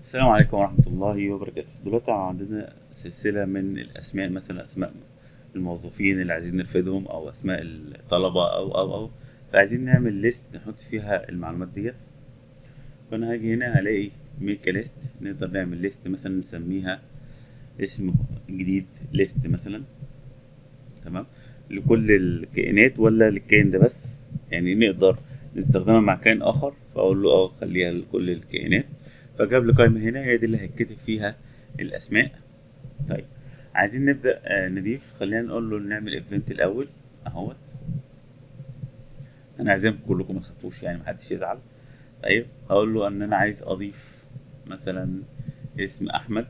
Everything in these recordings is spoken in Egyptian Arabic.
السلام عليكم ورحمة الله وبركاته دلوقتي عندنا سلسلة من الأسماء مثلا أسماء الموظفين اللي عايزين نرفدهم أو أسماء الطلبة أو أو أو فعايزين نعمل ليست نحط فيها المعلومات ديت فأنا هاجي هنا هلاقي ميك ليست نقدر نعمل ليست مثلا نسميها اسم جديد ليست مثلا تمام لكل الكائنات ولا للكائن ده بس يعني نقدر نستخدمها مع كائن آخر فأقول له اه خليها لكل الكائنات فجاب لي قائمة هنا هي دي اللي هيتكتب فيها الأسماء طيب عايزين نبدأ آه، نضيف خلينا نقول له نعمل ايفنت الأول أهوت أنا عايزينكم كلكم ما تخافوش يعني محدش يزعل طيب هقول له إن أنا عايز أضيف مثلا اسم أحمد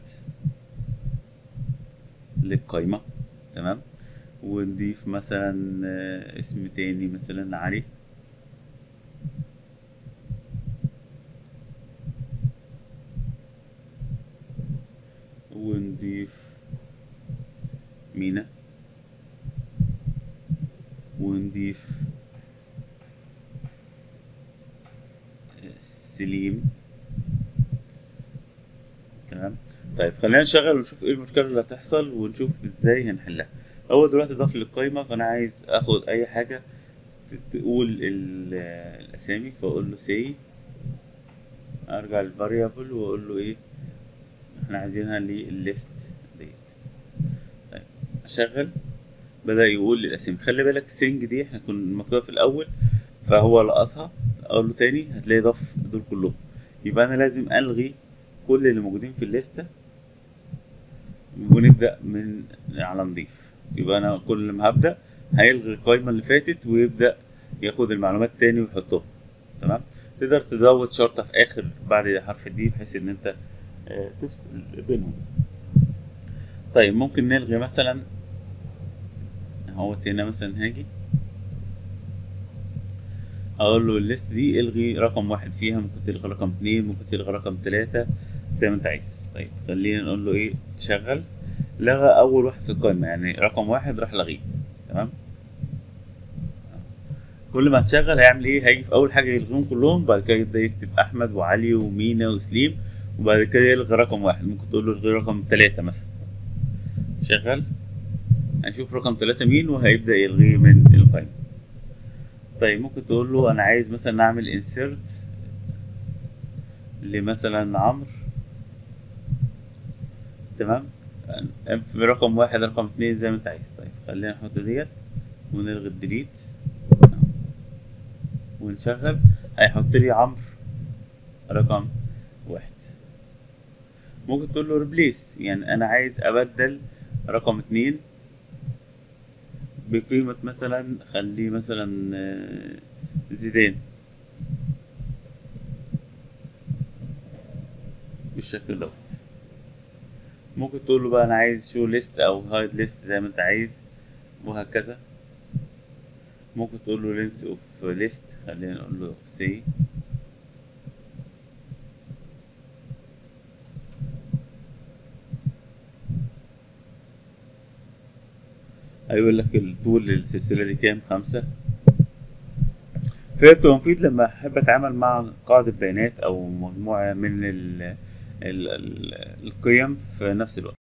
للقايمة تمام ونضيف مثلا آه، اسم تاني مثلا علي ونضيف مينا ونضيف سليم تمام طيب خلينا نشغل ونشوف ايه المشكلة اللي هتحصل ونشوف ازاي هنحلها هو دلوقتي ضاف للقايمة فانا عايز اخد اي حاجة ت- تقول ال- الاسامي فاقول له سي ارجع للفاريبل واقول له ايه احنا عايزينها للليست ديت طيب اشغل بدأ يقول لي الاسامي خلي بالك السنج دي احنا كنا مكتوبة في الاول فهو لقطها اقول له تاني هتلاقي ضاف دول كلهم يبقى انا لازم الغي كل اللي موجودين في الليستة ونبدأ من على نضيف يبقى انا كل ما هبدأ هيلغي القايمة اللي فاتت ويبدأ ياخد المعلومات تاني ويحطهم تمام تقدر تزود شرطة في آخر بعد حرف الدي بحيث إن أنت آه، تفصل بينهم طيب ممكن نلغي مثلا اهوت هنا مثلا هاجي اقول له الليست دي الغي رقم واحد فيها ممكن تلغي رقم اتنين ممكن تلغي رقم تلاتة زي ما انت عايز طيب خلينا نقول له ايه شغل لغى اول واحد في القائمة يعني رقم واحد راح لغيه تمام كل ما هتشغل هيعمل ايه هيجي في اول حاجة يلغيهم كلهم بعد كده يبدأ يكتب احمد وعلي ومينا وسليم وبعد كده يلغي رقم واحد ممكن تقول له الغي رقم تلاتة مثلا شغل هنشوف رقم تلاتة مين وهيبدأ يلغيه من القائمة طيب ممكن تقول له انا عايز مثلا اعمل انسيرت لمثلا عمرو تمام في رقم واحد رقم اتنين زي ما انت عايز طيب خلينا نحط ديت ونلغي الديليت ونشغل هيحط لي عمرو رقم واحد ممكن تقول له ريبليس يعني انا عايز ابدل رقم اتنين بقيمة مثلا خليه مثلا آه، زيدان بالشكل دوت ممكن تقول له بقى انا عايز شو ليست او هايد ليست زي ما انت عايز وهكذا ممكن تقول له لينس اوف ليست خلينا نقول له سي هيقول لك الطول للسلسلة دي كام خمسة فهي بتبقى مفيد لما أحب أتعامل مع قاعدة بيانات أو مجموعة من ال ال ال القيم في نفس الوقت